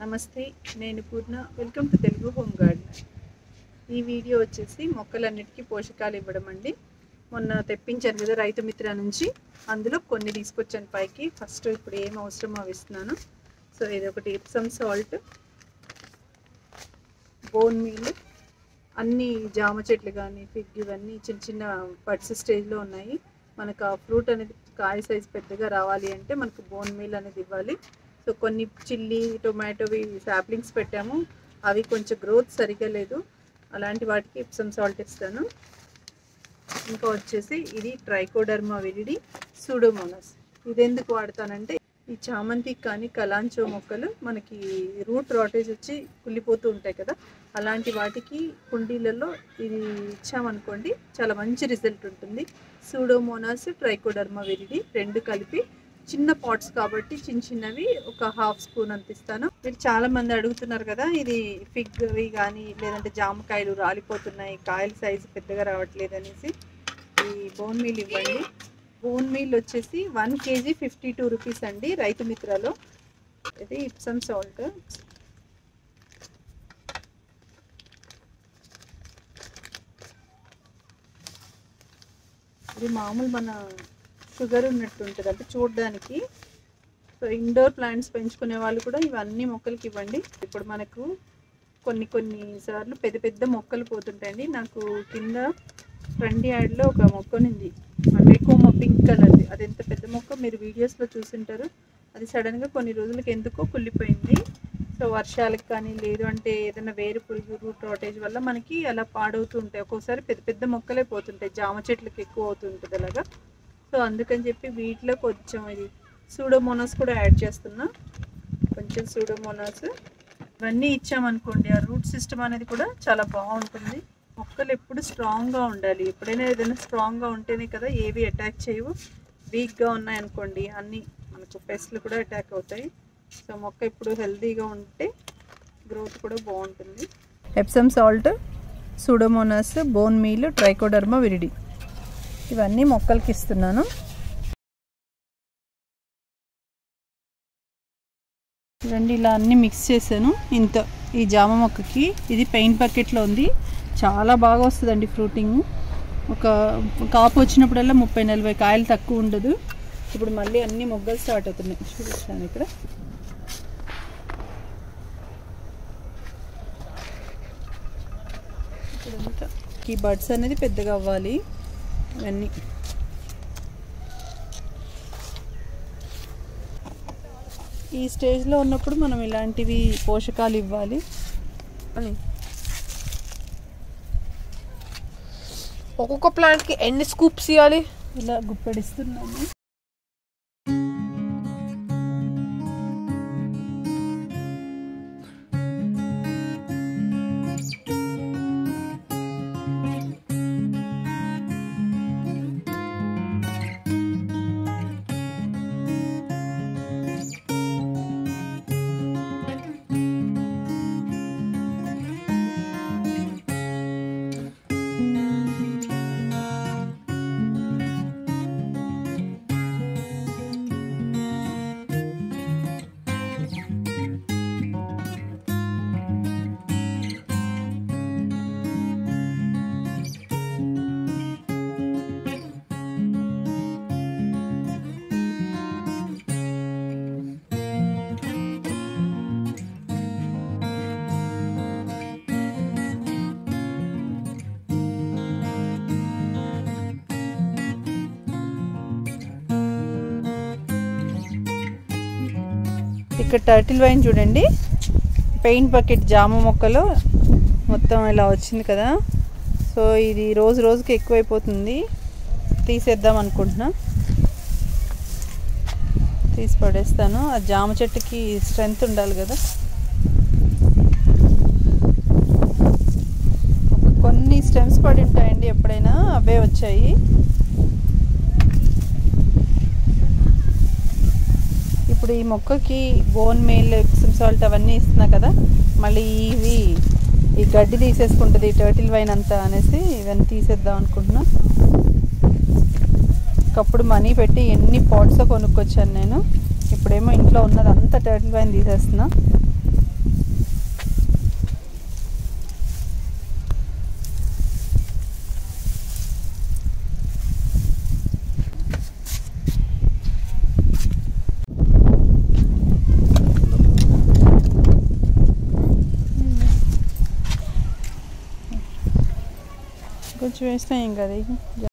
నమస్తే నేను Purna welcome to Telugu home garden ఈ వీడియో వచ్చేసి మొక్కలన్నిటికీ పోషకాలు ఇవ్వడం అండి మొన్న తెప్పించాను కదా రైతు మిత్ర నుంచి అందులో కొన్ని తీసుకొచ్చాను పైకి ఫస్ట్ ఇప్పుడు ఏం అవసరమో అవి ఇస్తున్నాను సో ఇది ఒకటి ఇప్సమ్ సాల్ట్ బోన్ మీల్ అన్ని జామ చెట్లు కానీ ఫిగ్ ఇవన్నీ చిన్న చిన్న పట్స్ స్టేజ్లో ఉన్నాయి మనకు ఆ ఫ్రూట్ అనేది కాయ సైజ్ పెద్దగా రావాలి అంటే మనకు బోన్ మీల్ అనేది ఇవ్వాలి సో కొన్ని చిల్లీ టొమాటోవి సాప్లింగ్స్ పెట్టాము అవి కొంచెం గ్రోత్ సరిగా లేదు అలాంటి వాటికి ఇప్సమ్ సాల్ట్ ఇస్తాను ఇంకా వచ్చేసి ఇది ట్రైకోడర్మా విరిడి సూడోమోనస్ ఇది ఎందుకు వాడతానంటే ఈ చామంతి కానీ కలాంచో మొక్కలు మనకి రూట్ రాటేజ్ వచ్చి కుళ్ళిపోతూ ఉంటాయి కదా అలాంటి వాటికి కుండీలలో ఇది ఇచ్చామనుకోండి చాలా మంచి రిజల్ట్ ఉంటుంది సూడోమోనాస్ ట్రైకోడర్మా విరిడి రెండు కలిపి చిన్న పాట్స్ కాబట్టి చిన్న చిన్నవి ఒక హాఫ్ స్పూన్ అంత ఇస్తాను మీరు చాలా మంది అడుగుతున్నారు కదా ఇది ఫిగ్వి కానీ లేదంటే జామకాయలు రాలిపోతున్నాయి కాయల సైజు పెద్దగా రావట్లేదు అనేసి ఈ బోన్ మీల్ ఇవ్వండి బోన్ మీల్ వచ్చేసి one kg fifty two rupees అండి రైతు మిత్రలో ఇది ఇప్సమ్ సాల్ట్ ఇది మామూలు మన షుగర్ ఉన్నట్టు ఉంటుంది అంటే చూడడానికి సో ఇండోర్ ప్లాంట్స్ పెంచుకునే వాళ్ళు కూడా ఇవన్నీ మొక్కలకి ఇవ్వండి ఇప్పుడు మనకు కొన్ని కొన్ని సార్లు పెద్ద పెద్ద మొక్కలు పోతుంటాయండి నాకు కింద ఫ్రంట్ యార్డ్లో ఒక మొక్క ఉంది అంటే కోమ పింక్ కలర్ది అది ఎంత పెద్ద మొక్క మీరు వీడియోస్లో చూసింటారు అది సడన్గా కొన్ని రోజులకి ఎందుకో కుళ్ళిపోయింది సో వర్షాలకు కానీ లేదు అంటే ఏదైనా వేరు పురుగు రూట్ రాటేజ్ వల్ల మనకి అలా పాడవుతూ ఉంటాయి ఒక్కోసారి పెద్ద పెద్ద మొక్కలే పోతుంటాయి జామ చెట్లకు ఎక్కువ అవుతుంటుంది అలాగా సో అందుకని చెప్పి వీటిలో కొంచెం ఇది సూడోమోనాస్ కూడా యాడ్ చేస్తున్నా కొంచెం సూడోమోనాస్ ఇవన్నీ ఇచ్చామనుకోండి ఆ రూట్ సిస్టమ్ అనేది కూడా చాలా బాగుంటుంది మొక్కలు ఎప్పుడు స్ట్రాంగ్గా ఉండాలి ఎప్పుడైనా ఏదైనా స్ట్రాంగ్గా ఉంటేనే కదా ఏవి అటాక్ చేయవు వీక్గా ఉన్నాయనుకోండి అన్నీ మనకు పెస్ట్లు కూడా అటాక్ అవుతాయి సో మొక్క ఇప్పుడు హెల్తీగా ఉంటే గ్రోత్ కూడా బాగుంటుంది Epsom salt pseudomonas bone meal trichoderma viride ఇవన్నీ మొక్కలకి ఇస్తున్నాను చూడండి ఇలా అన్నీ మిక్స్ చేశాను ఇంత ఈ జామ మొక్కకి ఇది పెయింట్ బకెట్లో ఉంది చాలా బాగా వస్తుందండి ఫ్రూటింగ్ ఒక కాపు వచ్చినప్పుడల్లా ముప్పై నలభై కాయలు తక్కువ ఉండదు ఇప్పుడు మళ్ళీ అన్ని మొగ్గలు స్టార్ట్ అవుతున్నాయి చూపిస్తాను ఇక్కడ ఇప్పుడంతా ఈ బడ్స్ అనేది పెద్దగా అవ్వాలి ఇవన్నీ ఈ స్టేజ్లో ఉన్నప్పుడు మనం ఇలాంటివి పోషకాలు ఇవ్వాలి అని ఒక్కొక్క ప్లాంట్కి ఎన్ని స్కూప్స్ ఇవ్వాలి ఇలా గుప్పడిస్తున్నాము ఇక్కడ టర్టిల్ వైన్ చూడండి పెయింట్ బకెట్ జామ మొక్కలు మొత్తం ఇలా వచ్చింది కదా సో ఇది రోజు రోజుకి ఎక్కువైపోతుంది తీసేద్దాం అనుకుంటున్నా తీసి పడేస్తాను ఆ జామ చెట్టుకి స్ట్రెంగ్త్ ఉండాలి కదా కొన్ని స్టెమ్స్ పడి ఉంటాయండి ఎప్పుడైనా అవే వచ్చాయి ఇప్పుడు ఈ మొక్కకి బోన్ మేల్ ఎప్సమ్ సాల్ట్ అవన్నీ ఇస్తున్నా కదా మళ్ళీ ఇవి ఈ గడ్డి తీసేసుకుంటుంది టర్టిల్ వైన్ అంతా అనేసి ఇవన్నీ తీసేద్దాం అనుకుంటున్నా ఒకప్పుడు మనీ పెట్టి ఎన్ని పాట్స్ కొనుక్కొచ్చాను నేను ఇప్పుడేమో ఇంట్లో ఉన్నది అంతా టర్టిల్ వైన్ తీసేస్తున్నా కొంచెం వేస్తే ఏం కదా ఇక